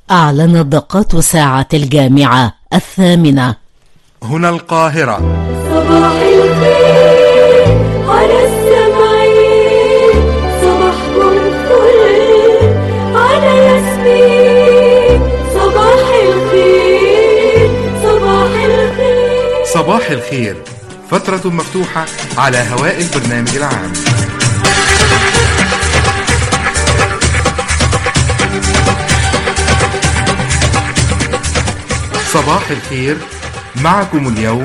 أعلنت دقات ساعة الجامعة الثامنة هنا القاهرة صباح الخير على السمعين صباحكم فل على ياسمين صباح الخير صباح الخير صباح الخير فترة مفتوحة على هواء البرنامج العام صباح الخير معكم اليوم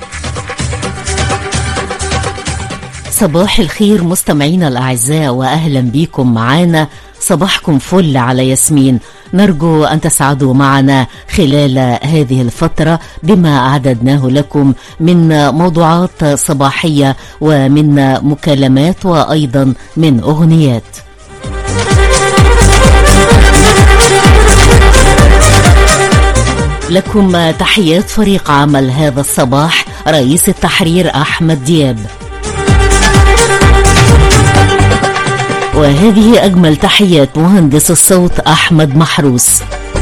صباح الخير مستمعينا الأعزاء وأهلا بكم معانا صباحكم فل على ياسمين نرجو أن تسعدوا معنا خلال هذه الفترة بما أعددناه لكم من موضوعات صباحية ومن مكالمات وأيضا من أغنيات لكم تحيات فريق عمل هذا الصباح رئيس التحرير أحمد دياب وهذه أجمل تحيات مهندس الصوت أحمد محروس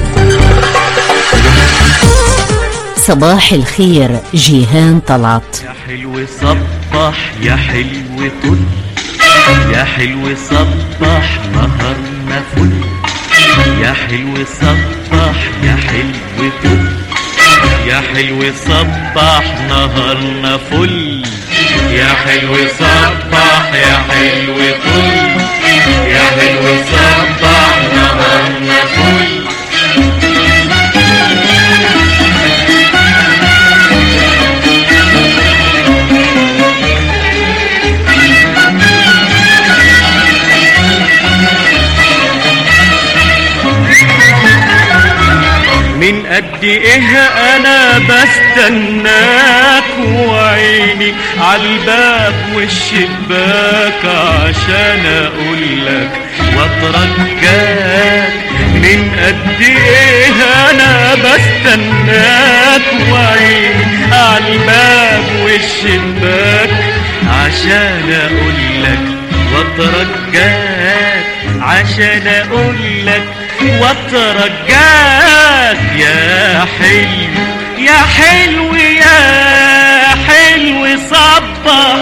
صباح الخير جيهان طلعت يا حلو صبح يا حلو طل يا حلو صبح نهارنا فل يا حلو صبح يا حلو طل يا حلو صبح نهارنا فل يا حلو صبح يا حلو طل يا حلو صبح نهارنا فل من قد ايه انا بستناك وعيني عالباب والشباك عشان اقولك واترجاك من قد ايه انا بستناك وعيني عالباب والشباك عشان اقولك واترجاك عشان اقولك واترجاك يا حلو يا حلو يا حلو صبح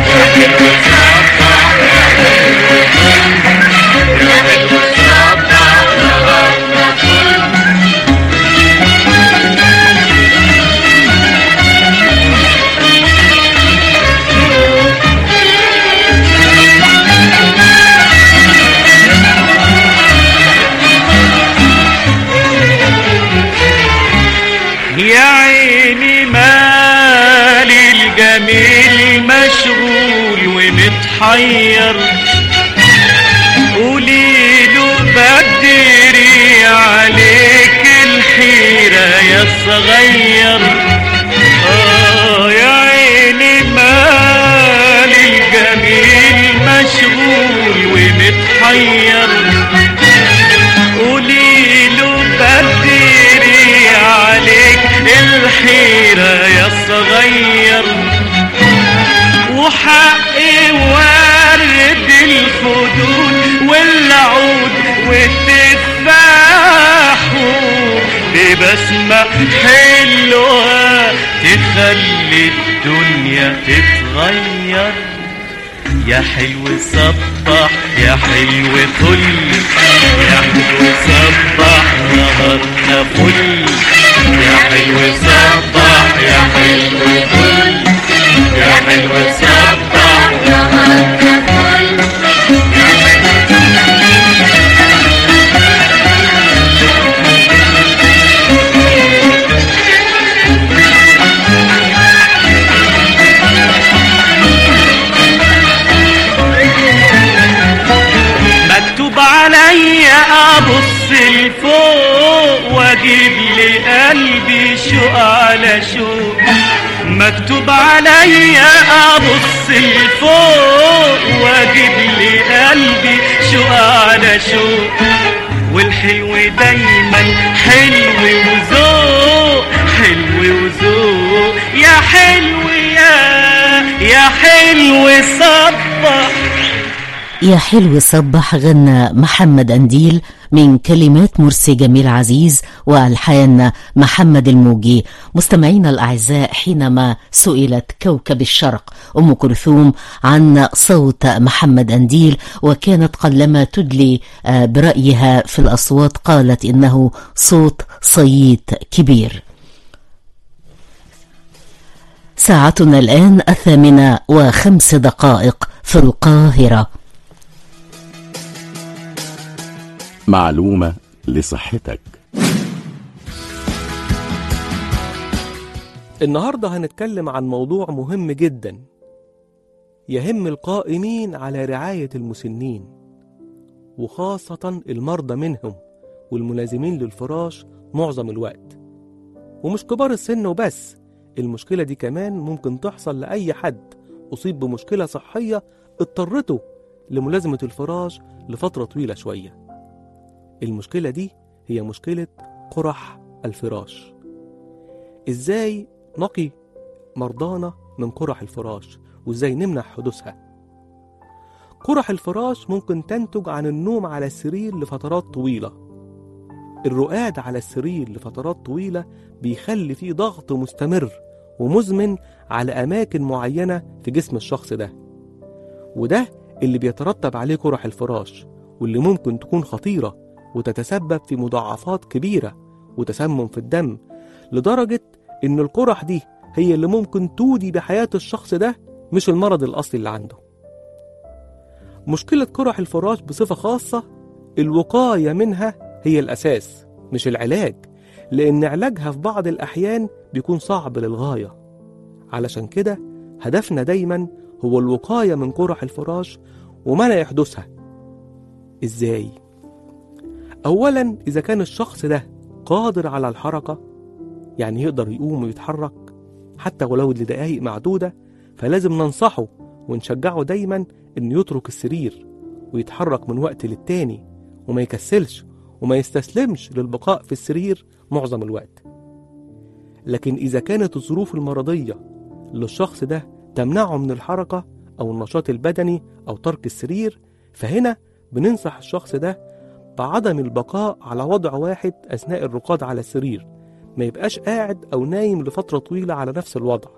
يا عيني مالي الجميل مشغول ومتحير قولي له بدري عليك الحيرة يا صغير آه يا عيني مالي الجميل مشغول ومتحير قولي له بدري عليك الحيرة يا صغير وحقي ورد الخدود والعود والتفاح ببسمة حلوة تخلي الدنيا تتغير يا حلو صبح يا حلو طل يا حلو صبح نهارنا فل يا حلو صبح يا حلو طل يا حلو صبح نهارنا فل مكتوب عليا ابص لفوق واجيب لقلبي شوق على شوق مكتوب عليا ابص لفوق واجيب لقلبي شوق على شوق والحلو دايما حلو وذوق حلو وذوق يا حلو يا يا حلو صبح يا حلو صبح غنى محمد أنديل من كلمات مرسي جميل عزيز وألحان محمد الموجي مستمعينا الأعزاء حينما سئلت كوكب الشرق أم كلثوم عن صوت محمد أنديل وكانت قلما تدلي آه، برأيها في الأصوات قالت إنه صوت صييت كبير ساعتنا الآن الثامنة وخمس دقائق في القاهرة معلومة لصحتك النهاردة هنتكلم عن موضوع مهم جدا يهم القائمين على رعاية المسنين وخاصة المرضى منهم والملازمين للفراش معظم الوقت ومش كبار السن وبس المشكلة دي كمان ممكن تحصل لأي حد أصيب بمشكلة صحية اضطرته لملازمة الفراش لفترة طويلة شوية المشكلة دي هي مشكلة قرح الفراش ازاي نقي مرضانا من قرح الفراش وازاي نمنع حدوثها قرح الفراش ممكن تنتج عن النوم على السرير لفترات طويلة الرقاد على السرير لفترات طويلة بيخلي فيه ضغط مستمر ومزمن على أماكن معينة في جسم الشخص ده وده اللي بيترتب عليه قرح الفراش واللي ممكن تكون خطيرة وتتسبب في مضاعفات كبيرة وتسمم في الدم لدرجة إن القرح دي هي اللي ممكن تودي بحياة الشخص ده مش المرض الأصلي اللي عنده مشكلة قرح الفراش بصفة خاصة الوقاية منها هي الأساس مش العلاج لأن علاجها في بعض الأحيان بيكون صعب للغاية علشان كده هدفنا دايما هو الوقاية من قرح الفراش ومنع حدوثها إزاي؟ أولا إذا كان الشخص ده قادر على الحركة يعني يقدر يقوم ويتحرك حتى ولو لدقايق معدودة فلازم ننصحه ونشجعه دايما إنه يترك السرير ويتحرك من وقت للتاني وما يكسلش وما يستسلمش للبقاء في السرير معظم الوقت لكن إذا كانت الظروف المرضية للشخص ده تمنعه من الحركة أو النشاط البدني أو ترك السرير فهنا بننصح الشخص ده بعدم البقاء على وضع واحد أثناء الرقاد على السرير ما يبقاش قاعد أو نايم لفترة طويلة على نفس الوضع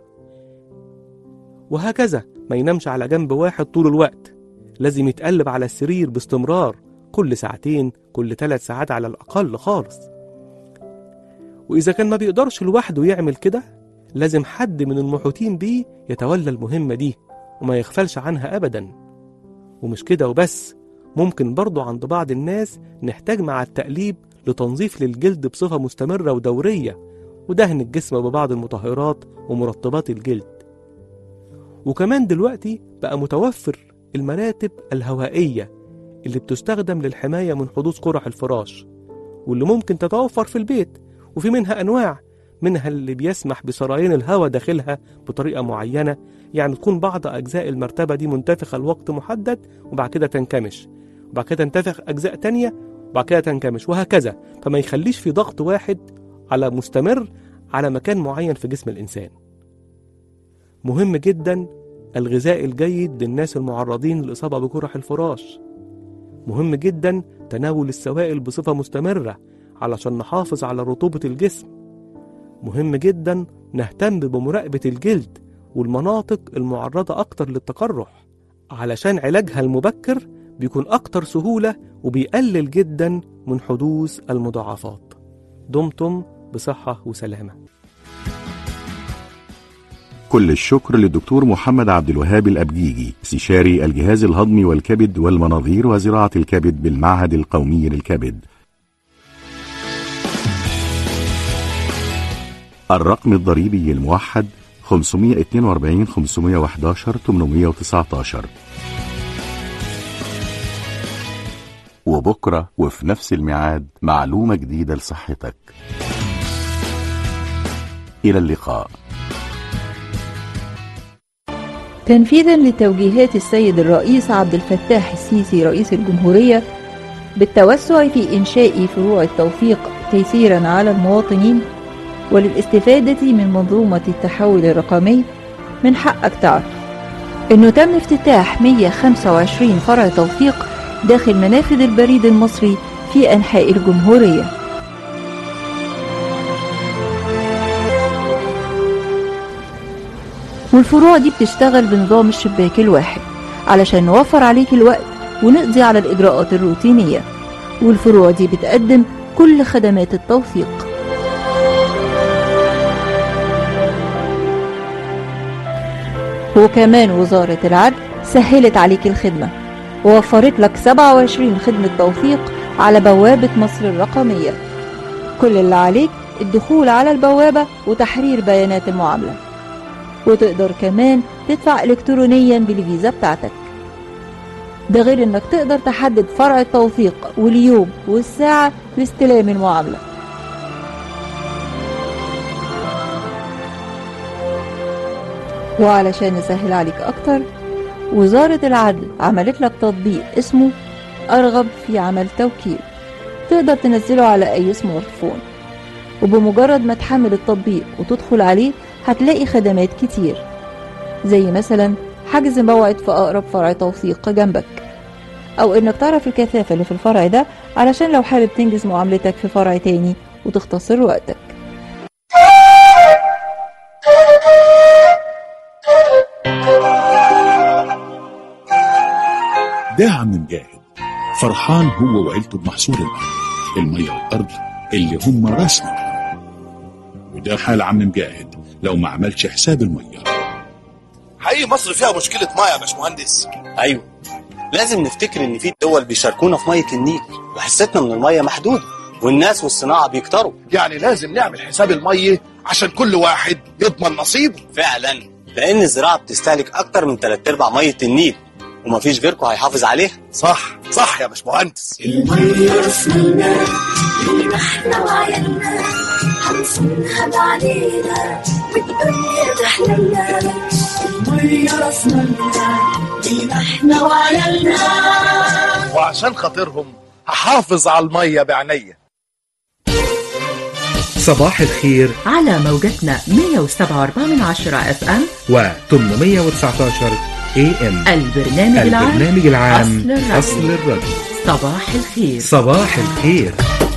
وهكذا ما ينامش على جنب واحد طول الوقت لازم يتقلب على السرير باستمرار كل ساعتين كل ثلاث ساعات على الأقل خالص وإذا كان ما بيقدرش لوحده يعمل كده لازم حد من المحيطين بيه يتولى المهمة دي وما يغفلش عنها أبدا ومش كده وبس ممكن برضو عند بعض الناس نحتاج مع التقليب لتنظيف للجلد بصفة مستمرة ودورية ودهن الجسم ببعض المطهرات ومرطبات الجلد وكمان دلوقتي بقى متوفر المراتب الهوائية اللي بتستخدم للحماية من حدوث قرح الفراش واللي ممكن تتوفر في البيت وفي منها أنواع منها اللي بيسمح بسريان الهواء داخلها بطريقة معينة يعني تكون بعض أجزاء المرتبة دي منتفخة لوقت محدد وبعد كده تنكمش وبعد كده تنتفخ أجزاء تانية وبعد كده تنكمش وهكذا فما يخليش في ضغط واحد على مستمر على مكان معين في جسم الإنسان مهم جدا الغذاء الجيد للناس المعرضين للإصابة بجرح الفراش مهم جدا تناول السوائل بصفة مستمرة علشان نحافظ على رطوبة الجسم مهم جدا نهتم بمراقبة الجلد والمناطق المعرضة أكتر للتقرح علشان علاجها المبكر بيكون أكتر سهولة وبيقلل جدا من حدوث المضاعفات دمتم بصحة وسلامة كل الشكر للدكتور محمد عبد الوهاب الأبجيجي استشاري الجهاز الهضمي والكبد والمناظير وزراعة الكبد بالمعهد القومي للكبد الرقم الضريبي الموحد 542 511 819 وبكرة وفي نفس الميعاد معلومة جديدة لصحتك إلى اللقاء تنفيذا لتوجيهات السيد الرئيس عبد الفتاح السيسي رئيس الجمهورية بالتوسع في إنشاء فروع التوثيق تيسيرا على المواطنين وللاستفادة من منظومة التحول الرقمي من حقك تعرف إنه تم افتتاح 125 فرع توثيق داخل منافذ البريد المصري في أنحاء الجمهورية والفروع دي بتشتغل بنظام الشباك الواحد علشان نوفر عليك الوقت ونقضي على الإجراءات الروتينية والفروع دي بتقدم كل خدمات التوثيق وكمان وزارة العدل سهلت عليك الخدمة ووفرت لك 27 خدمة توثيق على بوابة مصر الرقمية كل اللي عليك الدخول على البوابة وتحرير بيانات المعاملة وتقدر كمان تدفع إلكترونيا بالفيزا بتاعتك ده غير انك تقدر تحدد فرع التوثيق واليوم والساعة لاستلام المعاملة وعلشان نسهل عليك أكتر وزارة العدل عملت لك تطبيق اسمه أرغب في عمل توكيل تقدر تنزله على أي سمارت فون وبمجرد ما تحمل التطبيق وتدخل عليه هتلاقي خدمات كتير زي مثلا حجز موعد في أقرب فرع توثيق جنبك أو إنك تعرف الكثافة اللي في الفرع ده علشان لو حابب تنجز معاملتك في فرع تاني وتختصر وقتك ده عم مجاهد فرحان هو وعيلته بمحصول الأرض المية والأرض اللي هم راسنا وده حال عم مجاهد لو ما عملش حساب المية حقيقي مصر فيها مشكلة مية يا باشمهندس ايوه لازم نفتكر ان في دول بيشاركونا في ميه النيل وحصتنا من الميه محدوده والناس والصناعه بيكتروا يعني لازم نعمل حساب المية عشان كل واحد يضمن نصيبه فعلا لان الزراعه بتستهلك اكتر من تلات ارباع ميه النيل ومفيش غيركم هيحافظ عليها صح صح يا باشمهندس المية رسمنا لينا احنا وعيالنا هنصونها بعدينا والدنيا تحللنا المية رسمنا لينا احنا وعيالنا وعشان خاطرهم هحافظ على المية بعينيا صباح الخير على موجتنا 107.4 من عشرة اف ام و 819 اي ام البرنامج العام البرنامج العام أصل الراديو. أصل الراديو صباح الخير صباح الخير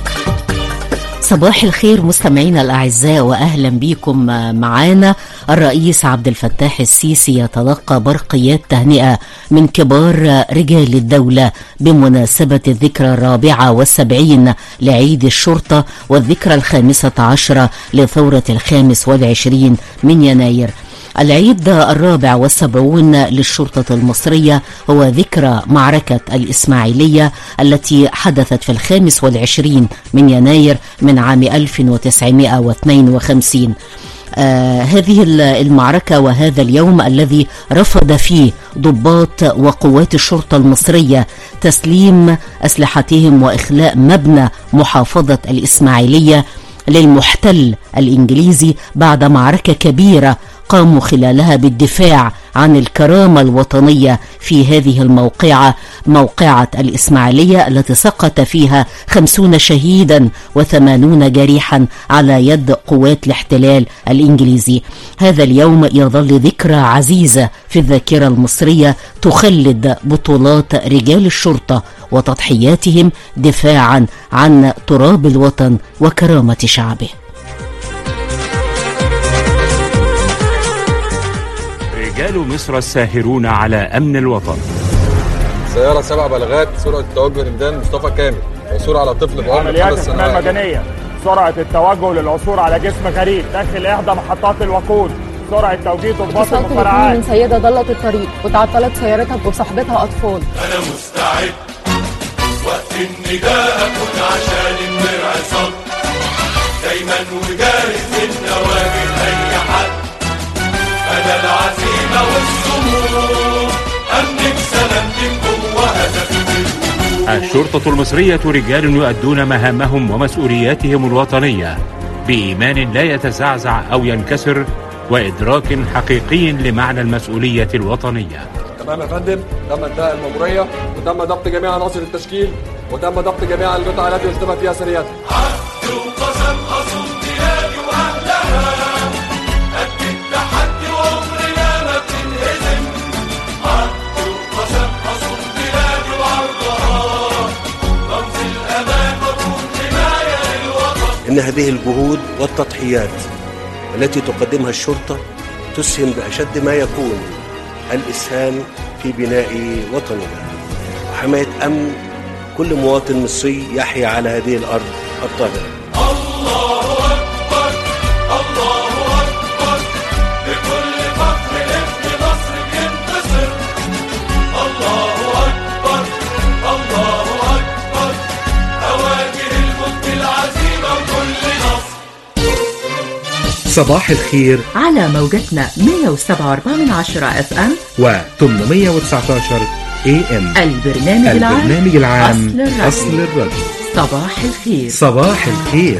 صباح الخير مستمعينا الأعزاء وأهلا بكم معانا الرئيس عبد الفتاح السيسي يتلقى برقيات تهنئة من كبار رجال الدولة بمناسبة الذكرى الرابعة والسبعين لعيد الشرطة والذكرى الخامسة عشرة لثورة الخامس والعشرين من يناير العيد الرابع والسبعون للشرطة المصرية هو ذكرى معركة الإسماعيلية التي حدثت في الخامس والعشرين من يناير من عام 1952 آه هذه المعركة وهذا اليوم الذي رفض فيه ضباط وقوات الشرطة المصرية تسليم أسلحتهم وإخلاء مبنى محافظة الإسماعيلية للمحتل الإنجليزي بعد معركة كبيرة قاموا خلالها بالدفاع عن الكرامة الوطنية في هذه الموقعة موقعة الإسماعيلية التي سقط فيها خمسون شهيدا وثمانون جريحا على يد قوات الاحتلال الإنجليزي هذا اليوم يظل ذكرى عزيزة في الذاكرة المصرية تخلد بطولات رجال الشرطة وتضحياتهم دفاعا عن تراب الوطن وكرامة شعبه رجال مصر الساهرون على أمن الوطن سيارة سبع بلاغات سرعة التوجه لميدان مصطفى كامل عثور على طفل بعمر عمليات خمس الحماية سنوات المدنية سرعة التوجه للعثور على جسم غريب داخل إحدى محطات الوقود سرعة توجيه ضباط اتصال تليفوني المفرعات من سيدة ضلت الطريق وتعطلت سيارتها وصاحبتها أطفال أنا مستعد وقت النداء أكون عشان الدرع صد دايما وجاهز للنواجذ أي حد أنا العزيمة والصمود أمنك سلامتكم وهدفي الشرطة المصرية رجال يؤدون مهامهم ومسؤولياتهم الوطنية بإيمان لا يتزعزع أو ينكسر وإدراك حقيقي لمعنى المسؤولية الوطنية تمام يا فندم تم انتهاء المأمورية وتم ضبط جميع عناصر التشكيل وتم ضبط جميع القطع التي يشتبه فيها سريات وقسم أصوم بلادي وأهلها قد التحدي وعمرنا ما بتنهزم أن هذه الجهود والتضحيات التي تقدمها الشرطة تسهم بأشد ما يكون الإسهام في بناء وطننا وحماية أمن كل مواطن مصري يحيا على هذه الأرض الطاهرة الله أكبر الله أكبر بكل فخر ابن مصر بينتصر الله أكبر الله أكبر أواجه الموت العزيمة وكل نصر صباح الخير على موجتنا 107.4 من عشرة اف ام و 819 اي ام البرنامج العام البرنامج العام أصل الراديو. أصل الراديو صباح الخير صباح الخير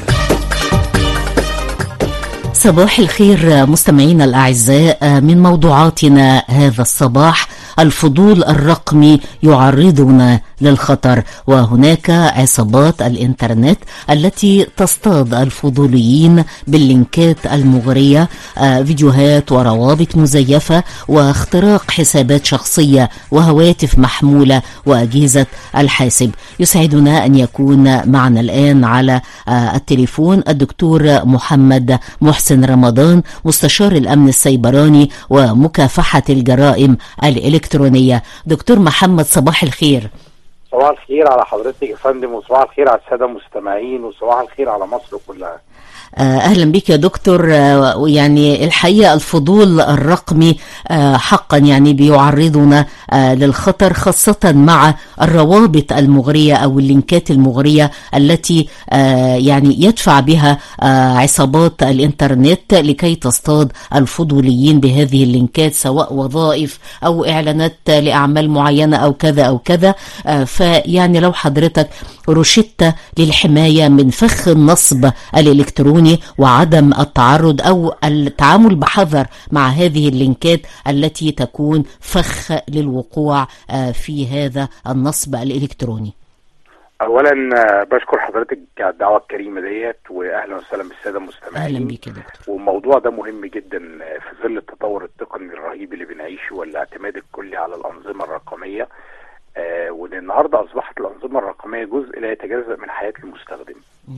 صباح الخير مستمعينا الأعزاء من موضوعاتنا هذا الصباح الفضول الرقمي يعرضنا للخطر وهناك عصابات الإنترنت التي تصطاد الفضوليين باللينكات المغرية آه، فيديوهات وروابط مزيفة واختراق حسابات شخصية وهواتف محمولة وأجهزة الحاسب يسعدنا أن يكون معنا الآن على آه، التليفون الدكتور محمد محسن رمضان مستشار الأمن السيبراني ومكافحة الجرائم الإلكترونية دكتور محمد صباح الخير صباح الخير على حضرتك يا فندم وصباح الخير على الساده المستمعين وصباح الخير على مصر كلها آه، اهلا بك يا دكتور آه، ويعني الحقيقه الفضول الرقمي آه، حقا يعني بيعرضنا آه، للخطر خاصه مع الروابط المغريه او اللينكات المغريه التي آه، يعني يدفع بها آه، عصابات الانترنت لكي تصطاد الفضوليين بهذه اللينكات سواء وظائف او اعلانات لاعمال معينه او كذا او كذا آه، فيعني لو حضرتك رشدت للحمايه من فخ النصب الالكتروني وعدم التعرض او التعامل بحذر مع هذه اللينكات التي تكون فخ للوقوع آه، في هذا النصب الالكتروني. اولا آه، بشكر حضرتك على الدعوه الكريمه ديت واهلا وسهلا بالساده المستمعين اهلا بك يا دكتور. والموضوع ده مهم جدا آه، في ظل التطور التقني الرهيب اللي بنعيشه والاعتماد الكلي على الانظمه الرقميه آه وان النهارده اصبحت الانظمه الرقميه جزء لا يتجزا من حياه المستخدم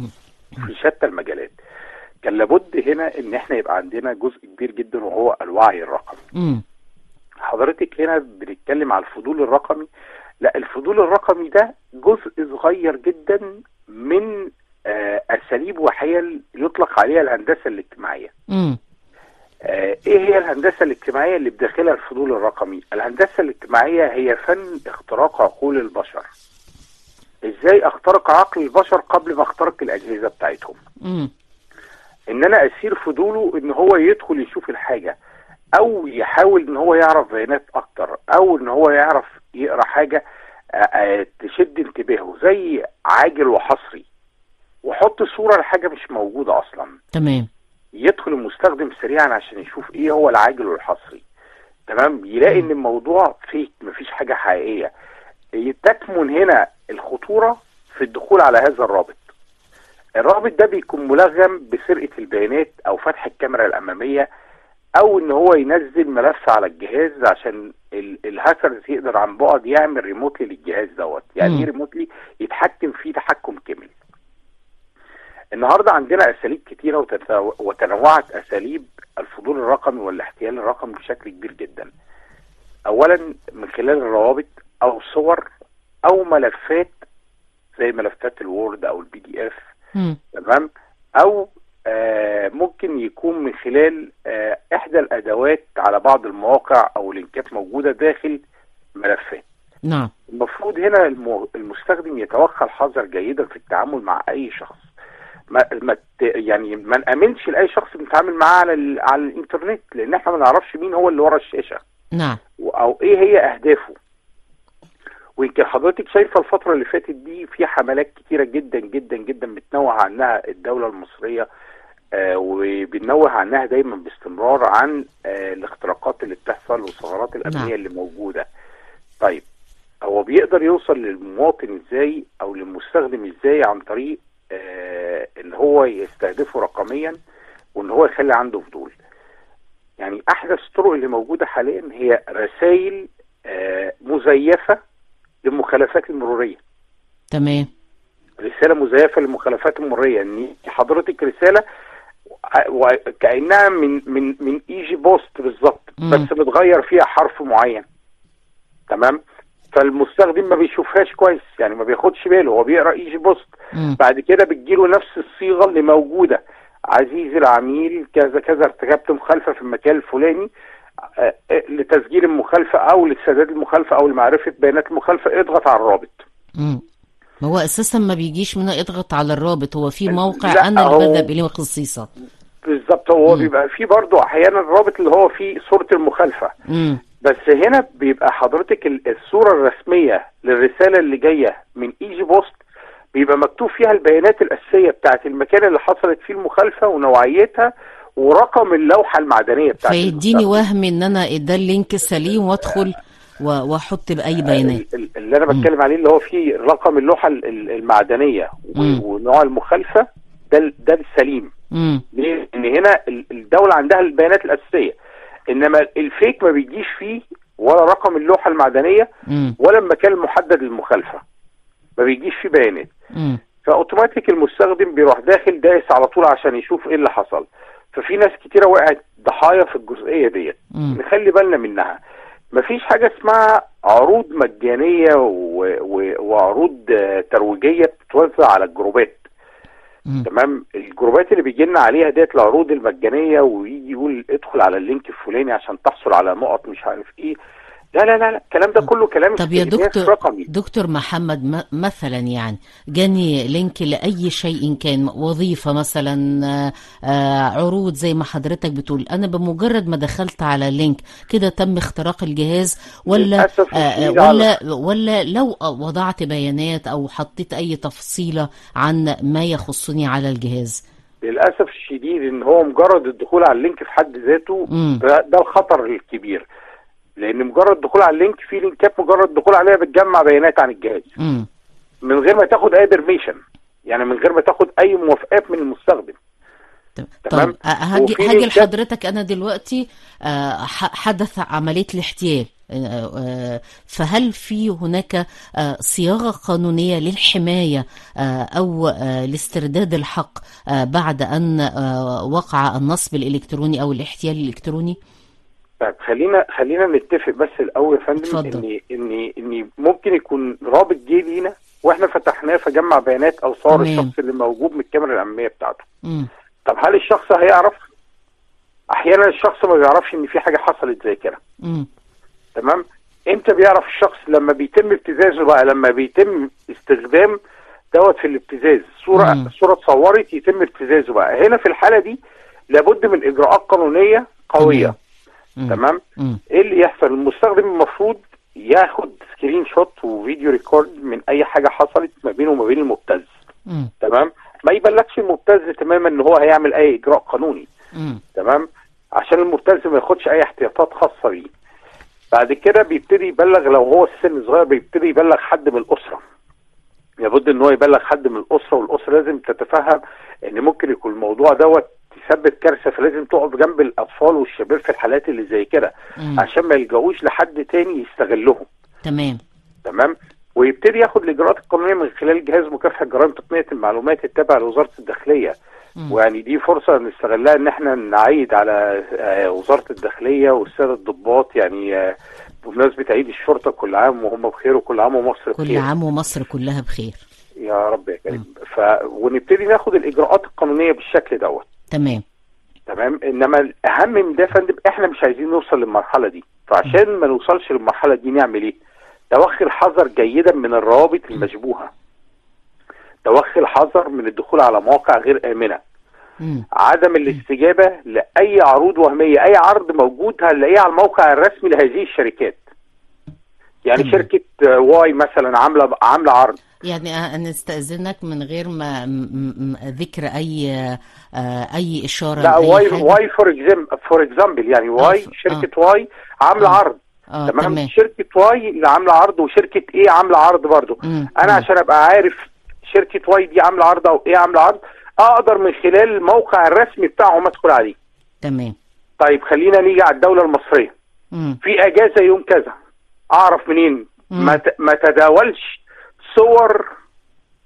في شتى المجالات كان لابد هنا ان احنا يبقى عندنا جزء كبير جدا وهو الوعي الرقمي مم. حضرتك هنا بنتكلم على الفضول الرقمي لا الفضول الرقمي ده جزء صغير جدا من آه، اساليب وحيل يطلق عليها الهندسه الاجتماعيه مم. آه، ايه هي الهندسه الاجتماعيه اللي بداخلها الفضول الرقمي الهندسه الاجتماعيه هي فن اختراق عقول البشر ازاي اخترق عقل البشر قبل ما اخترق الاجهزه بتاعتهم مم. ان انا اثير فضوله ان هو يدخل يشوف الحاجه او يحاول ان هو يعرف بيانات اكتر او ان هو يعرف يقرا حاجه آه، آه، تشد انتباهه زي عاجل وحصري وحط صوره لحاجه مش موجوده اصلا تمام يدخل المستخدم سريعا عشان يشوف ايه هو العاجل والحصري تمام يلاقي ان الموضوع فيك مفيش حاجه حقيقيه تكمن هنا الخطوره في الدخول على هذا الرابط الرابط ده بيكون ملغم بسرقه البيانات او فتح الكاميرا الاماميه او ان هو ينزل ملف على الجهاز عشان ال- الهاكرز يقدر عن بعد يعمل ريموتلي للجهاز دوت يعني ايه ريموتلي يتحكم فيه تحكم كامل النهارده عندنا اساليب كتيره وتتو- وتنوعت اساليب الفضول الرقمي والاحتيال الرقمي بشكل كبير جدا اولا من خلال الروابط او صور او ملفات زي ملفات الوورد او البي دي اف مم. تمام او آه ممكن يكون من خلال آه احدى الادوات على بعض المواقع او لينكات موجوده داخل ملفات نعم المفروض هنا الم- المستخدم يتوخى الحذر جيدا في التعامل مع اي شخص ما ما ت- يعني ما نامنش لاي شخص بنتعامل معاه على ال- على الانترنت لان احنا ما نعرفش مين هو اللي ورا الشاشه نعم و- او ايه هي اهدافه ويمكن حضرتك شايفه الفتره اللي فاتت دي في حملات كتيره جدا جدا جدا بتنوه عنها الدوله المصريه آه وبننوه عنها دايما باستمرار عن آه الاختراقات اللي بتحصل والثغرات الامنيه نعم. اللي موجوده طيب هو بيقدر يوصل للمواطن ازاي او للمستخدم ازاي عن طريق آه ان هو يستهدفه رقميا وان هو يخلي عنده فضول يعني احدث الطرق اللي موجوده حاليا هي رسائل آه مزيفه للمخالفات المروريه تمام رساله مزيفه للمخالفات المريه ان حضرتك رساله ع- وكانها من من من ايجي بوست بالظبط مم. بس متغير فيها حرف معين تمام فالمستخدم ما بيشوفهاش كويس يعني ما بياخدش باله هو بيقرا ايجي بوست مم. بعد كده بتجيله نفس الصيغه اللي موجوده عزيزي العميل كذا كذا ارتكبت مخالفه في المكان الفلاني آه، آه، لتسجيل المخالفه او لسداد المخالفه او لمعرفه بيانات المخالفه اضغط على الرابط مم. هو اساسا ما بيجيش منه اضغط على الرابط هو في موقع لا، انا هو- اللي بذهب اليه خصيصا بالظبط هو بيبقى فيه برضه احيانا الرابط اللي هو فيه صوره المخالفه مم. بس هنا بيبقى حضرتك ال- الصوره الرسميه للرساله اللي جايه من ايجي بوست بيبقى مكتوب فيها البيانات الاساسيه بتاعت المكان اللي حصلت فيه المخالفه ونوعيتها ورقم اللوحه المعدنيه بتاعت فيديني وهم ان انا ده اللينك السليم وادخل و- واحط باي بيانات ال- اللي انا بتكلم عليه اللي هو فيه رقم اللوحه ال- ال- المعدنيه و- مم. ونوع المخالفه ده ال- ده السليم مم. ليه؟ ان هنا ال- الدوله عندها البيانات الاساسيه انما الفيك ما بيجيش فيه ولا رقم اللوحه المعدنيه مم. ولا المكان المحدد للمخالفه ما بيجيش فيه بيانات مم. فاوتوماتيك المستخدم بيروح داخل دايس على طول عشان يشوف ايه اللي حصل ففي ناس كتيره وقعت ضحايا في الجزئيه ديت مم. نخلي بالنا منها مفيش حاجه اسمها عروض مجانيه و... و... وعروض آه، ترويجيه بتتوزع على الجروبات تمام الجروبات اللي بيجي لنا عليها ديت العروض المجانيه ويجي يقول ادخل على اللينك الفلاني عشان تحصل على نقط مش عارف ايه لا لا لا لا الكلام ده كله كلام طب يا استهلاك دكتور رقمي دكتور محمد م- مثلا يعني جاني لينك لأي شيء كان وظيفة مثلا آه، آه، عروض زي ما حضرتك بتقول أنا بمجرد ما دخلت على اللينك كده تم اختراق الجهاز ولا للأسف آه، آه، الشديد ولا ولا لو وضعت بيانات أو حطيت أي تفصيلة عن ما يخصني على الجهاز للاسف الشديد ان هو مجرد الدخول على اللينك في حد ذاته مم. ده, ده الخطر الكبير لان مجرد الدخول على اللينك في لينكات مجرد الدخول عليها بتجمع بيانات عن الجهاز مم. من غير ما تاخد اي بيرميشن يعني من غير ما تاخد اي موافقات من المستخدم تمام طب آه، هاجي وفي هاجي لينكات- لحضرتك انا دلوقتي آه، ح- حدث عمليه الاحتيال آه، آه، فهل في هناك آه، صياغه قانونيه للحمايه آه، او آه، لاسترداد الحق آه، بعد ان آه، وقع النصب الالكتروني او الاحتيال الالكتروني؟ طيب خلينا خلينا نتفق بس الاول يا فندم اتفضل. ان ان ان ممكن يكون رابط جه لينا واحنا فتحناه فجمع بيانات او صور تمام. الشخص اللي موجود من الكاميرا الاماميه بتاعته مم. طب هل الشخص هيعرف احيانا الشخص ما بيعرفش ان في حاجه حصلت زي كده مم. تمام امتى بيعرف الشخص لما بيتم ابتزازه بقى لما بيتم استخدام دوت في الابتزاز صوره مم. صوره اتصورت يتم ابتزازه بقى هنا في الحاله دي لابد من اجراءات قانونيه قويه مم. تمام مم. ايه اللي يحصل المستخدم المفروض ياخد سكرين شوت وفيديو ريكورد من اي حاجه حصلت ما بينه وما بين المبتز مم. تمام ما يبلغش المبتز تماما ان هو هيعمل اي اجراء قانوني مم. تمام عشان المبتز ما ياخدش اي احتياطات خاصه بيه بعد كده بيبتدي يبلغ لو هو السن صغير بيبتدي يبلغ حد من الاسره لابد ان هو يبلغ حد من الاسره والاسره لازم تتفهم ان ممكن يكون الموضوع دوت يسبب كارثه فلازم تقف جنب الاطفال والشباب في الحالات اللي زي كده مم. عشان ما يلجأوش لحد تاني يستغلهم تمام تمام ويبتدي ياخد الاجراءات القانونيه من خلال جهاز مكافحه جرائم تقنيه المعلومات التابع لوزاره الداخليه ويعني دي فرصه نستغلها ان احنا نعيد على آه، وزاره الداخليه والساده الضباط يعني آه، بمناسبه عيد الشرطه كل عام وهم بخير وكل عام ومصر كل بخير عام ومصر كلها بخير يا رب يا كريم ف ونبتدي ناخد الاجراءات القانونيه بالشكل دوت تمام تمام انما الاهم من ده يا فندم احنا مش عايزين نوصل للمرحله دي فعشان ما نوصلش للمرحله دي نعمل ايه توخي الحذر جيدا من الروابط المشبوهه توخي الحذر من الدخول على مواقع غير امنه مم. عدم الاستجابه لاي عروض وهميه اي عرض موجود هنلاقيه على الموقع الرسمي لهذه الشركات يعني شركه آه، واي مثلا عامله عامله عرض يعني أنا استأذنك من غير ما م- م- ذكر أي آه، أي إشارة لا لأي واي حاجة. واي فور اكزام فور اكزامبل يعني واي ف- شركه واي عامله عرض آه، تمام تمام. شركه واي اللي عامله عرض وشركه ايه عامله عرض برضو مم. انا عشان ابقى عارف شركه واي دي عامله عرض او ايه عامله عرض اقدر من خلال الموقع الرسمي بتاعهم ادخل عليه تمام طيب خلينا نيجي على الدوله المصريه مم. في اجازه يوم كذا اعرف منين ما ت- ما تداولش صور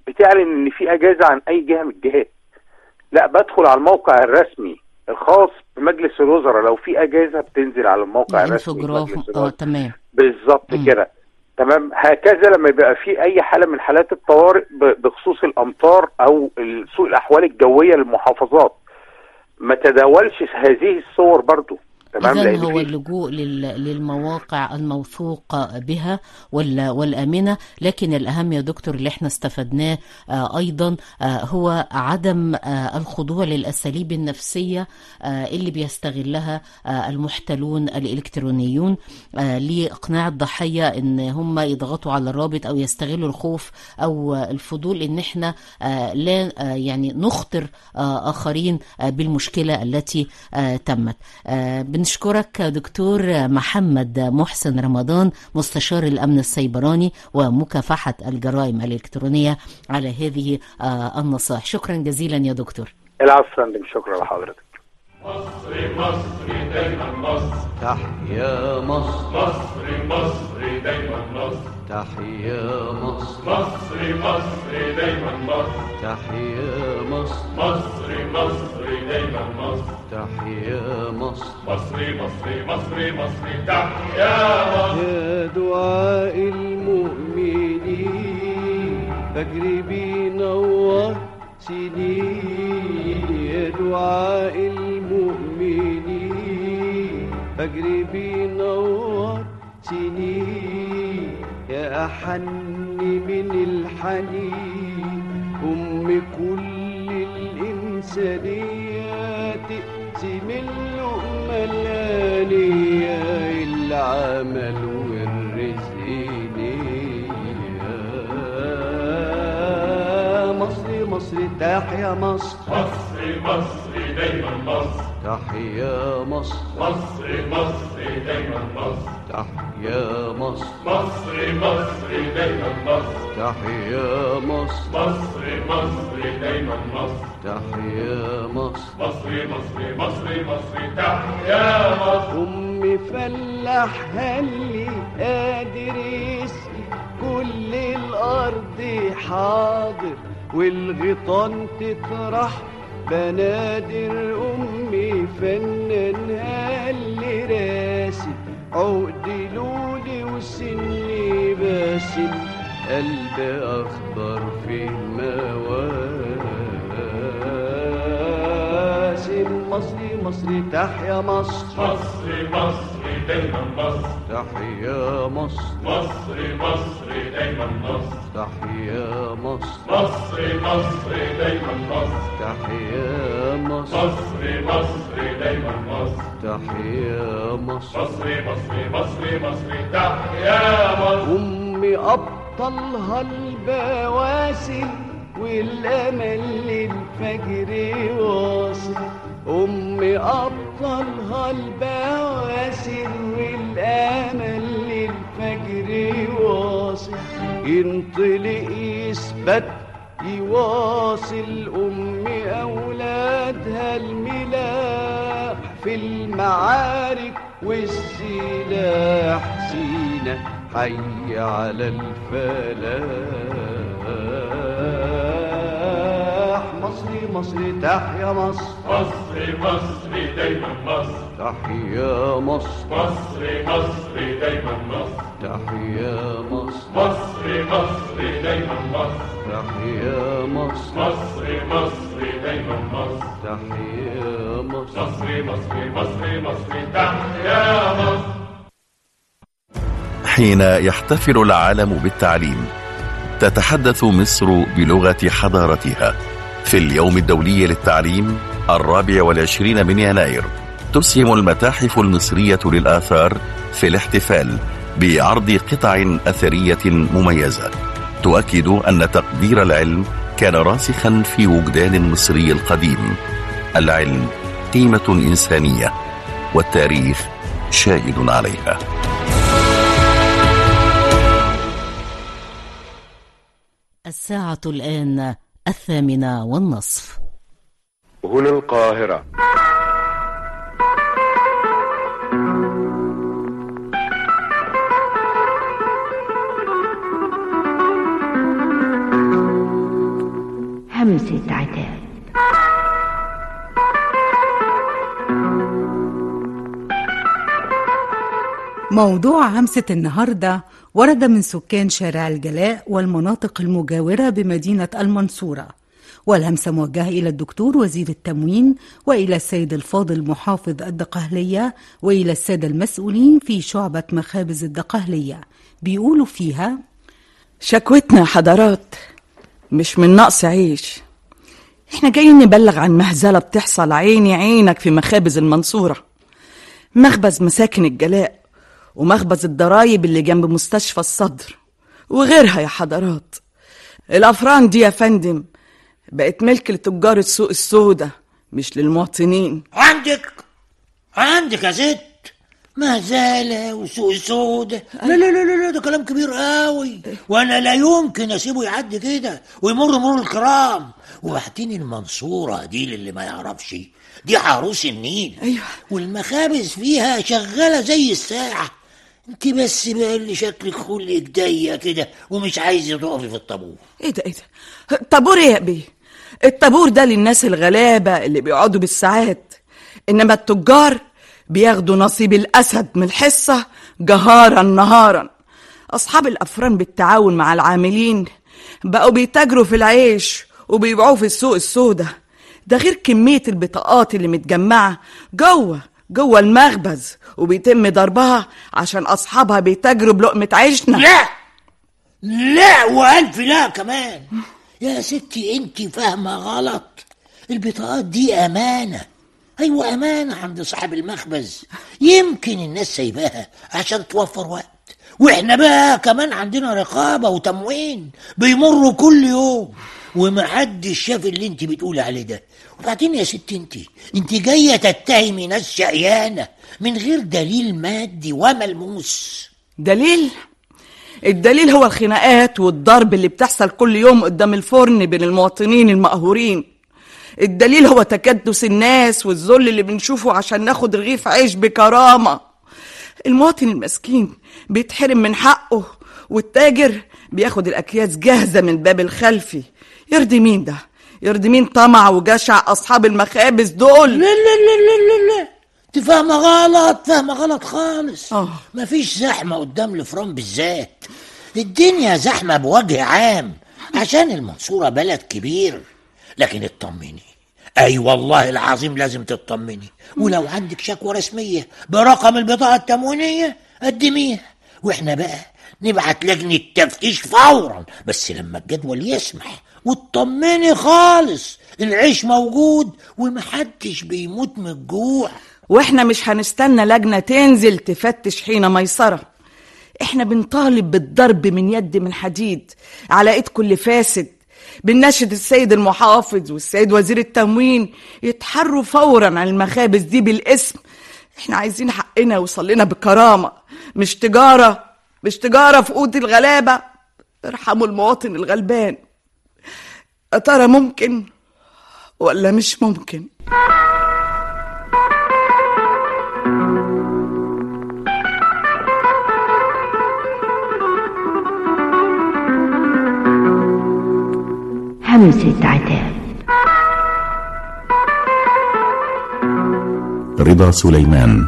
بتعلن ان في اجازه عن اي جهه من الجهات لا بدخل على الموقع الرسمي الخاص بمجلس الوزراء لو في اجازه بتنزل على الموقع الرسمي الانفوجراف لمجلس اه الوزراء. تمام بالظبط كده تمام هكذا لما يبقى في اي حاله من حالات الطوارئ ب- بخصوص الامطار او ال- سوء الاحوال الجويه للمحافظات ما تداولش هذه الصور برضو تمام إذا لان هو في اللجوء لل- للمواقع الموثوق بها وال- والآمنة لكن الأهم يا دكتور اللي احنا استفدناه آه، أيضا آه، هو عدم آه، الخضوع للأساليب النفسية آه، اللي بيستغلها آه، المحتلون الإلكترونيون آه، لإقناع الضحية إن هم يضغطوا على الرابط أو يستغلوا الخوف أو آه، الفضول إن احنا آه، لا آه، يعني نخطر آه، آخرين آه، بالمشكلة التي آه، تمت آه، بنشكرك دكتور محمد محسن رمضان مستشار الأمن السيبراني ومكافحة الجرائم الإلكترونية على هذه آه، النصائح شكرا جزيلا يا دكتور العفو يا فندم شكرا لحضرتك مصر مصر دايما مصر تحيا مصر مصر مصر دايما مصر تحيا مصر مصر مصر دايما مصر تحيا مصر مصر مصر دايما مصر تحيا مصر مصر مصر مصر مصر تحيا مصر يا دعاء المؤمنين فجر بينور سنين يا دعاء المؤمنين فجر بينور سنين يا أحن من الحنين أم كل الإنسانية تقسم اللقمة الآنية العمل والرزق نية مصر مصر تحيا مصر مصر مصر دايما مصر تحيا مصر مصر مصر دايما مصر تحيا مصر مصر مصر دايما مصر تحيا مصر مصر مصر دايما مصر تحيا مصر مصر مصر مصر مصر تحيا مصر أم فلاح هلي قادر يسقي كل الأرض حاضر والغيطان تطرح بنادر أمي فنان هلي راسي عقد لولي وسني باسم قلب أخضر في مواسم مصري مصري تحيا مصر مصر مصر دايما مصر تحيا مصر مصر مصر دايما مصر تحيا مصر مصر مصر دايما مصر تحيا مصر مصر مصر دايما مصر تحيا مصر مصر مصر مصر مصر تحيا مصر أمي أبطلها البواسل والأمل للفجر واصل أمي أبطلها البواسل والأمل للفجر واصل ينطلق يثبت يواصل أمي أولادها الملاح في المعارك والسلاح سينا حي على الفلاح مصري مصري تحيا مصر مصر مصر دايما مصر تحيا مصر مصر مصر دايما مصر تحيا مصر مصر مصر دايما مصر تحيا مصر مصر مصر دايما مصر تحيا مصر مصر مصر مصر مصر تحيا مصر حين يحتفل العالم بالتعليم تتحدث مصر بلغة حضارتها في اليوم الدولي للتعليم الرابع والعشرين من يناير تسهم المتاحف المصرية للآثار في الاحتفال بعرض قطع أثرية مميزة تؤكد أن تقدير العلم كان راسخا في وجدان المصري القديم العلم قيمة إنسانية والتاريخ شاهد عليها الساعة الآن الثامنة والنصف هنا القاهرة موضوع همسة النهاردة ورد من سكان شارع الجلاء والمناطق المجاورة بمدينة المنصورة والهمسة موجهة إلى الدكتور وزير التموين وإلى السيد الفاضل محافظ الدقهلية وإلى السادة المسؤولين في شعبة مخابز الدقهلية بيقولوا فيها شكوتنا يا حضرات مش من نقص عيش احنا جايين نبلغ عن مهزلة بتحصل عيني عينك في مخابز المنصورة مخبز مساكن الجلاء ومخبز الضرايب اللي جنب مستشفى الصدر وغيرها يا حضرات الأفران دي يا فندم بقت ملك لتجار السوق السوداء مش للمواطنين عندك عندك يا ست مهزلة وسوق سودة لا لا لا لا ده كلام كبير قوي وانا لا يمكن اسيبه يعدي كده ويمر مرور الكرام وبعدين المنصورة دي للي ما يعرفش دي عروس النيل ايوه والمخابز فيها شغالة زي الساعة انت بس بقى اللي شكلك خلقك ضيق كده ومش عايزة تقفي في الطابور ايه ده ايه ده الطابور ايه يا بيه الطابور ده للناس الغلابة اللي بيقعدوا بالساعات انما التجار بياخدوا نصيب الاسد من الحصة جهارا نهارا اصحاب الافران بالتعاون مع العاملين بقوا بيتاجروا في العيش وبيبيعوه في السوق السوداء ده غير كمية البطاقات اللي متجمعة جوه جوه المخبز وبيتم ضربها عشان اصحابها بيتاجروا بلقمة عيشنا لا لا والف لا كمان يا ستي انت فاهمه غلط البطاقات دي امانه ايوه امانه عند صاحب المخبز يمكن الناس سايباها عشان توفر وقت واحنا بقى كمان عندنا رقابه وتموين بيمروا كل يوم ومحدش شاف اللي انت بتقولي عليه ده وبعدين يا ست انت انت جايه تتهمي ناس شقيانه من غير دليل مادي وملموس دليل الدليل هو الخناقات والضرب اللي بتحصل كل يوم قدام الفرن بين المواطنين المقهورين الدليل هو تكدس الناس والذل اللي بنشوفه عشان ناخد رغيف عيش بكرامة المواطن المسكين بيتحرم من حقه والتاجر بياخد الأكياس جاهزة من الباب الخلفي يرضي مين ده؟ يرضي مين طمع وجشع أصحاب المخابز دول؟ لا لا لا لا لا لا انت فاهمه غلط فاهمه غلط خالص مفيش زحمه قدام الفرن بالذات الدنيا زحمه بوجه عام عشان المنصوره بلد كبير لكن اطمني اي والله العظيم لازم تطمني ولو عندك شكوى رسميه برقم البطاقه التموينيه قدميها واحنا بقى نبعت لجنه تفتيش فورا بس لما الجدول يسمح وتطمني خالص العيش موجود ومحدش بيموت من الجوع واحنا مش هنستنى لجنة تنزل تفتش حين ميسرة احنا بنطالب بالضرب من يد من حديد على ايد كل فاسد بنناشد السيد المحافظ والسيد وزير التموين يتحروا فورا عن المخابز دي بالاسم احنا عايزين حقنا يوصل لنا بكرامة مش تجارة مش تجارة في قوت الغلابة ارحموا المواطن الغلبان يا ترى ممكن ولا مش ممكن همسة عتاب رضا سليمان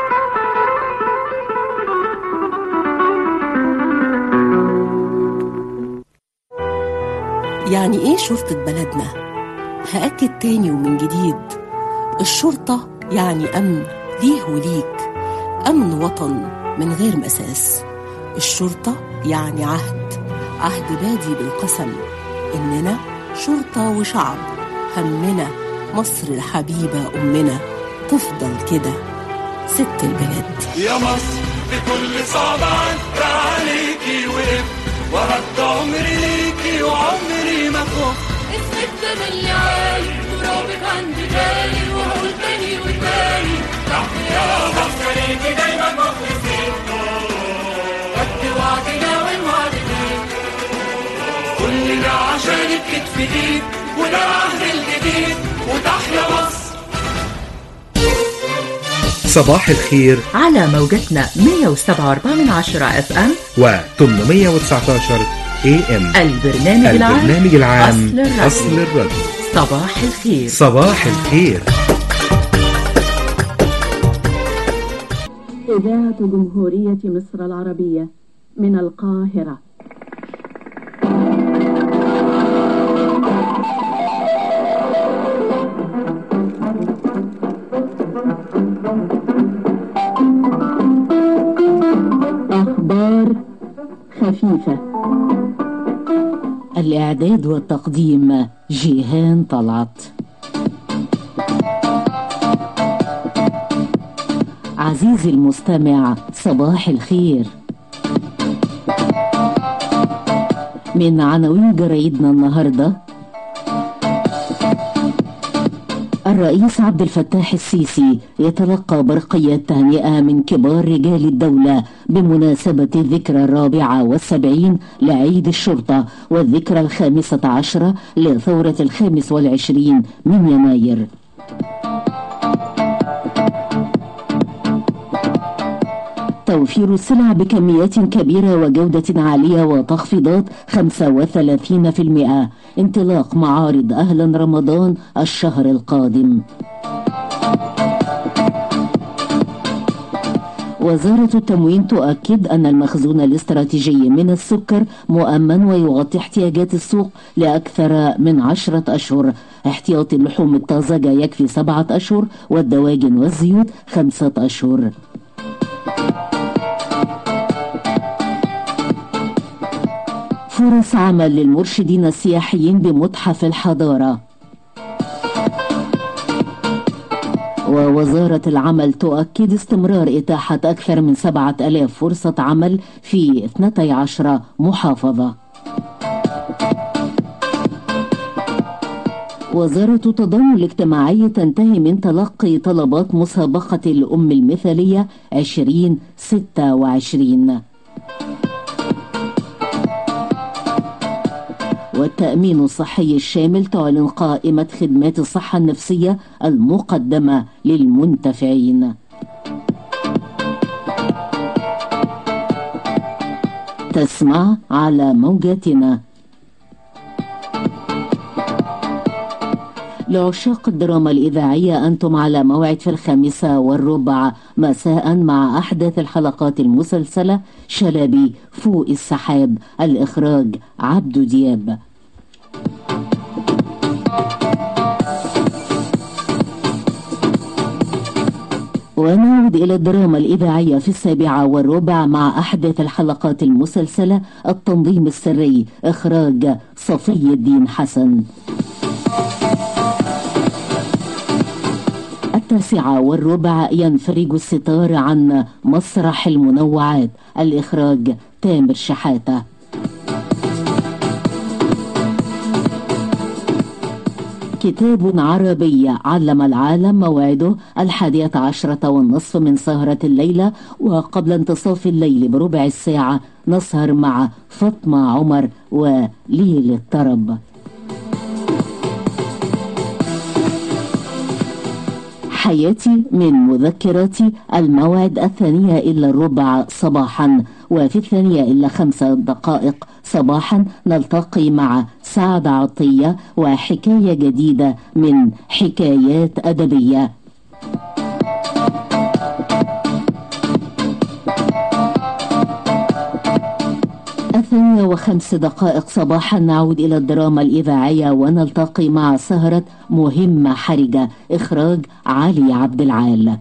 يعني ايه شرطة بلدنا؟ هأكد تاني ومن جديد الشرطة يعني أمن ليه وليك أمن وطن من غير مساس الشرطة يعني عهد عهد بادي بالقسم إننا شرطة وشعب همنا مصر الحبيبة أمنا تفضل كده ست البلاد يا مصر بكل صعب عدى عليكي وقف وهد عمري ليكي وعمري ما خفت اسمك ده اللي عالي ترابك عندي غالي وهقول تاني وتاني يا مصر ليكي دايما مخلصين قد وعدنا والوعد ليك كلنا عشانك كتف ايد وده العهد الجديد وتحيا مصر صباح الخير على موجتنا 107.4 من عشرة اف ام و 819 اي ام البرنامج العام البرنامج العام أصل الراديو. أصل الراديو صباح الخير صباح الخير إذاعة جمهورية مصر العربية من القاهرة أخبار خفيفة الإعداد والتقديم جيهان طلعت عزيزي المستمع صباح الخير من عناوين جرايدنا النهارده الرئيس عبد الفتاح السيسي يتلقى برقية تهنئة من كبار رجال الدولة بمناسبة الذكرى الرابعة والسبعين لعيد الشرطة والذكرى الخامسة عشرة لثورة الخامس والعشرين من يناير توفير السلع بكميات كبيرة وجودة عالية وتخفيضات 35% انطلاق معارض أهلا رمضان الشهر القادم وزارة التموين تؤكد أن المخزون الاستراتيجي من السكر مؤمن ويغطي احتياجات السوق لأكثر من عشرة أشهر احتياطي اللحوم الطازجة يكفي سبعة أشهر والدواجن والزيوت خمسة أشهر فرص عمل للمرشدين السياحيين بمتحف الحضارة ووزارة العمل تؤكد استمرار إتاحة أكثر من سبعة ألاف فرصة عمل في 12 محافظة وزارة التضامن الاجتماعي تنتهي من تلقي طلبات مسابقة الأم المثالية 2026 والتأمين الصحي الشامل تعلن قائمة خدمات الصحة النفسية المقدمة للمنتفعين تسمع على موجاتنا لعشاق الدراما الإذاعية أنتم على موعد في الخامسة والربع مساء مع أحدث الحلقات المسلسلة شلبي فوق السحاب الإخراج عبد دياب ونعود إلى الدراما الإذاعية في السابعة والربع مع أحدث الحلقات المسلسلة التنظيم السري إخراج صفي الدين حسن التاسعة والربع ينفرج الستار عن مسرح المنوعات الإخراج تامر شحاتة كتاب عربي علم العالم موعده الحادية عشرة والنصف من سهرة الليلة وقبل انتصاف الليل بربع الساعة نسهر مع فاطمة عمر وليل الطرب حياتي من مذكراتي الموعد الثانية إلا الربع صباحا وفي الثانية إلا خمسة دقائق صباحا نلتقي مع سعد عطية وحكاية جديدة من حكايات أدبية الثانية وخمس دقائق صباحا نعود إلى الدراما الإذاعية ونلتقي مع سهرة مهمة حرجة إخراج علي عبد العال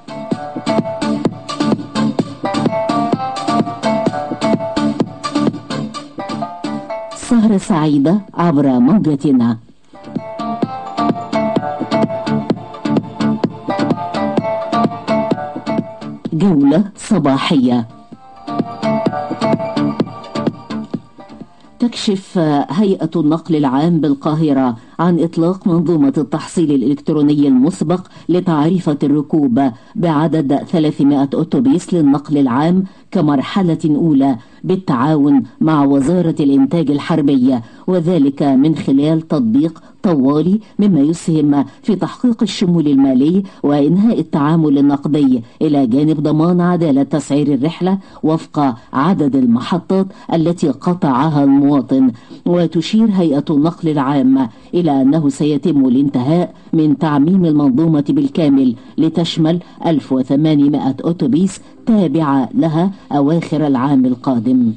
سهرة سعيدة عبر موجتنا جولة صباحية تكشف هيئة النقل العام بالقاهرة عن إطلاق منظومة التحصيل الإلكتروني المسبق لتعريفة الركوب بعدد 300 أتوبيس للنقل العام كمرحلة أولى بالتعاون مع وزارة الإنتاج الحربية وذلك من خلال تطبيق طوالي مما يسهم في تحقيق الشمول المالي وإنهاء التعامل النقدي إلى جانب ضمان عدالة تسعير الرحلة وفق عدد المحطات التي قطعها المواطن وتشير هيئة النقل العام إلى أنه سيتم الانتهاء من تعميم المنظومة بالكامل لتشمل 1800 أتوبيس تابعة لها أواخر العام القادم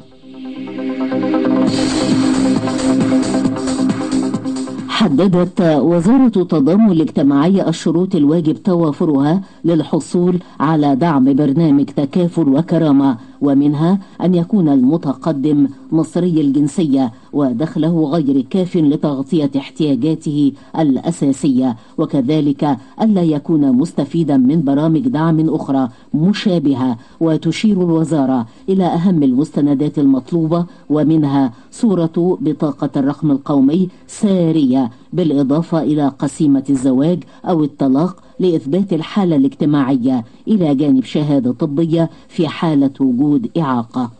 حددت وزارة التضامن الاجتماعي الشروط الواجب توافرها للحصول على دعم برنامج تكافل وكرامة ومنها أن يكون المتقدم مصري الجنسية ودخله غير كاف لتغطية احتياجاته الأساسية وكذلك ألا يكون مستفيدا من برامج دعم أخرى مشابهة وتشير الوزارة إلى أهم المستندات المطلوبة ومنها صورة بطاقة الرقم القومي سارية بالإضافة إلى قسيمة الزواج أو الطلاق لإثبات الحالة الاجتماعية إلى جانب شهادة طبية في حالة وجود إعاقة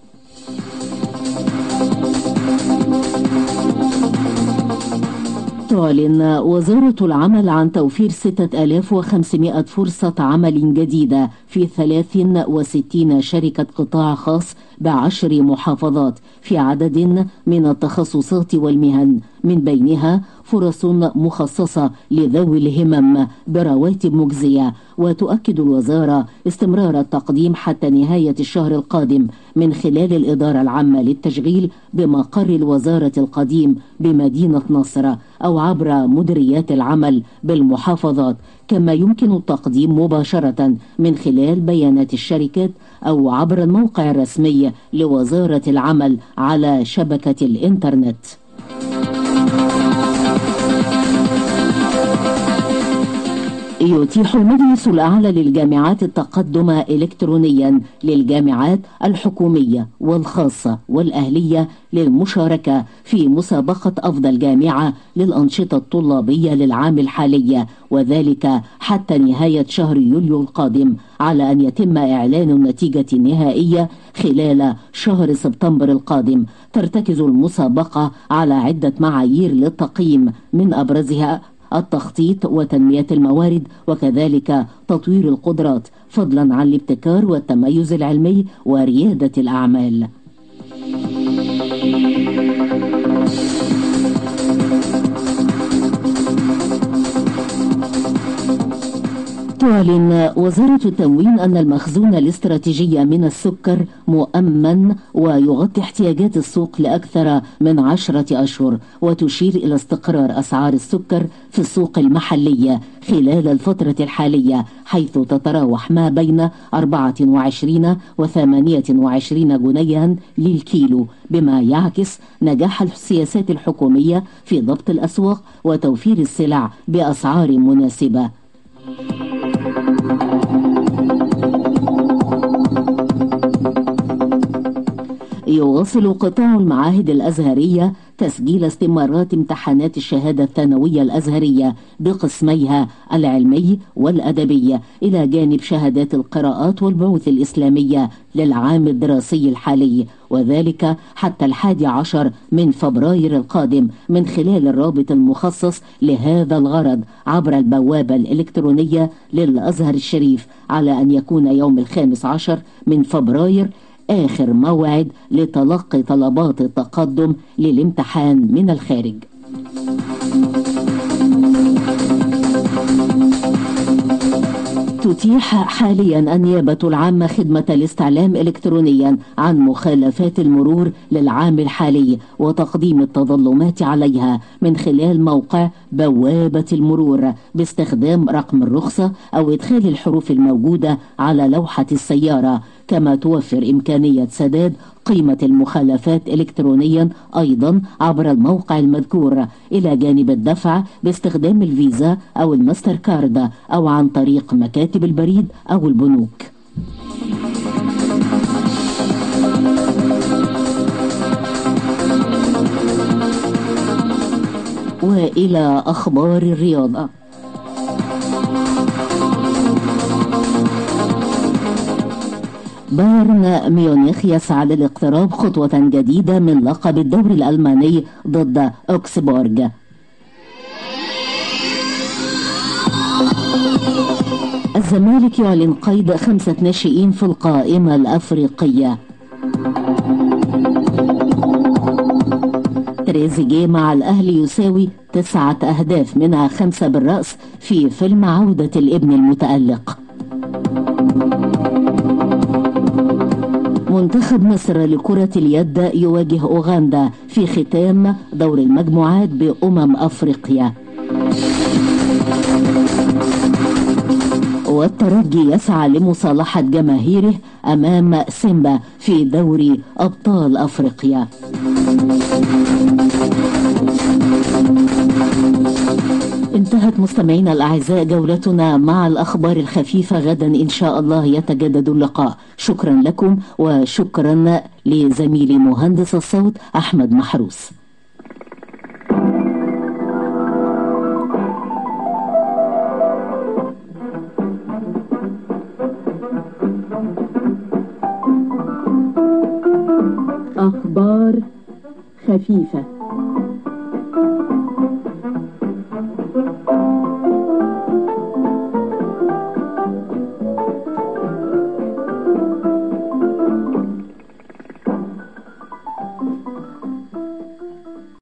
تعلن وزارة العمل عن توفير 6500 فرصة عمل جديدة في 63 شركة قطاع خاص بعشر محافظات في عدد من التخصصات والمهن من بينها فرص مخصصة لذوي الهمم برواتب مجزية وتؤكد الوزارة استمرار التقديم حتى نهاية الشهر القادم من خلال الإدارة العامة للتشغيل بمقر الوزارة القديم بمدينة نصر أو عبر مديريات العمل بالمحافظات كما يمكن التقديم مباشرة من خلال بيانات الشركات أو عبر الموقع الرسمي لوزارة العمل على شبكة الإنترنت يتيح المجلس الأعلى للجامعات التقدم إلكترونيا للجامعات الحكومية والخاصة والأهلية للمشاركة في مسابقة أفضل جامعة للأنشطة الطلابية للعام الحالي وذلك حتى نهاية شهر يوليو القادم على أن يتم إعلان النتيجة النهائية خلال شهر سبتمبر القادم ترتكز المسابقة على عدة معايير للتقييم من أبرزها التخطيط وتنمية الموارد وكذلك تطوير القدرات فضلا عن الابتكار والتميز العلمي وريادة الأعمال تعلن وزارة التموين أن المخزون الاستراتيجي من السكر مؤمن ويغطي احتياجات السوق لأكثر من عشرة أشهر وتشير إلى استقرار أسعار السكر في السوق المحلية خلال الفترة الحالية حيث تتراوح ما بين 24 و 28 جنيها للكيلو بما يعكس نجاح السياسات الحكومية في ضبط الأسواق وتوفير السلع بأسعار مناسبة يواصل قطاع المعاهد الأزهرية تسجيل استمارات امتحانات الشهادة الثانوية الأزهرية بقسميها العلمي والأدبي إلى جانب شهادات القراءات والبعوث الإسلامية للعام الدراسي الحالي وذلك حتى الحادي عشر من فبراير القادم من خلال الرابط المخصص لهذا الغرض عبر البوابة الإلكترونية للأزهر الشريف على أن يكون يوم الخامس عشر من فبراير آخر موعد لتلقي طلبات التقدم للامتحان من الخارج تتيح حاليا النيابة العامة خدمة الاستعلام إلكترونيا عن مخالفات المرور للعام الحالي وتقديم التظلمات عليها من خلال موقع بوابة المرور باستخدام رقم الرخصة أو إدخال الحروف الموجودة على لوحة السيارة كما توفر إمكانية سداد قيمة المخالفات إلكترونيا أيضا عبر الموقع المذكور إلى جانب الدفع باستخدام الفيزا أو الماستر كارد أو عن طريق مكاتب البريد أو البنوك وإلى أخبار الرياضة بايرن ميونخ يسعى للاقتراب خطوة جديدة من لقب الدوري الألماني ضد أوكسبورغ الزمالك يعلن قيد خمسة ناشئين في القائمة الأفريقية تريزيجيه مع الأهلي يساوي تسعة أهداف منها خمسة بالرأس في فيلم عودة الابن المتألق منتخب مصر لكرة اليد يواجه أوغندا في ختام دور المجموعات بأمم أفريقيا والترجي يسعى لمصالحة جماهيره أمام سيمبا في دوري أبطال أفريقيا انتهت مستمعينا الأعزاء جولتنا مع الأخبار الخفيفة غدا إن شاء الله يتجدد اللقاء شكرا لكم وشكرا لزميلي مهندس الصوت أحمد محروس أخبار خفيفة